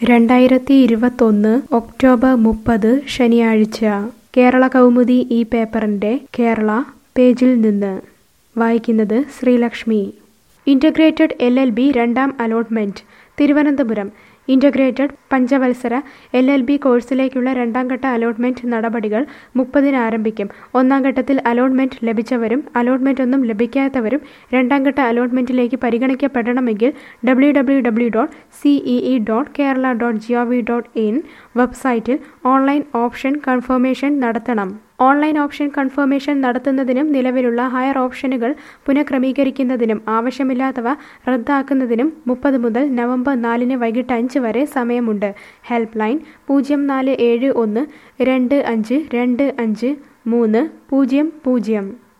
രണ്ടായിരത്തി ഇരുപത്തൊന്ന് ഒക്ടോബർ മുപ്പത് ശനിയാഴ്ച കേരള കൗമുദി ഈ പേപ്പറിൻ്റെ കേരള പേജിൽ നിന്ന് വായിക്കുന്നത് Sreelakshmi integrated L L B രണ്ടാം അലോട്ട്മെൻറ്റ് തിരുവനന്തപുരം ഇൻ്റഗ്രേറ്റഡ് പഞ്ചവത്സര എൽ എൽ ബി കോഴ്സിലേക്കുള്ള രണ്ടാം ഘട്ട അലോട്ട്മെൻറ്റ് നടപടികൾ മുപ്പതിന് ആരംഭിക്കും ഒന്നാം ഘട്ടത്തിൽ അലോട്ട്മെൻറ്റ് ലഭിച്ചവരും അലോട്ട്മെൻറ്റ് ഒന്നും ലഭിക്കാത്തവരും രണ്ടാം ഘട്ട അലോട്ട്മെൻറ്റിലേക്ക് പരിഗണിക്കപ്പെടണമെങ്കിൽ W W W dot CEE dot Kerala dot G O V dot in വെബ്സൈറ്റിൽ ഓൺലൈൻ ഓപ്ഷൻ കൺഫർമേഷൻ നടത്തണം ഓൺലൈൻ ഓപ്ഷൻ കൺഫർമേഷൻ നടത്തുന്നതിനും നിലവിലുള്ള ഹയർ ഓപ്ഷനുകൾ പുനഃക്രമീകരിക്കുന്നതിനും ആവശ്യമില്ലാത്തവ റദ്ദാക്കുന്നതിനും മുപ്പത് മുതൽ നവംബർ നാലിന് വൈകിട്ട് അഞ്ച് വരെ സമയമുണ്ട് ഹെൽപ്പ് ലൈൻ പൂജ്യം നാല് ഏഴ് ഒന്ന് രണ്ട് അഞ്ച് രണ്ട് അഞ്ച് മൂന്ന് പൂജ്യം പൂജ്യം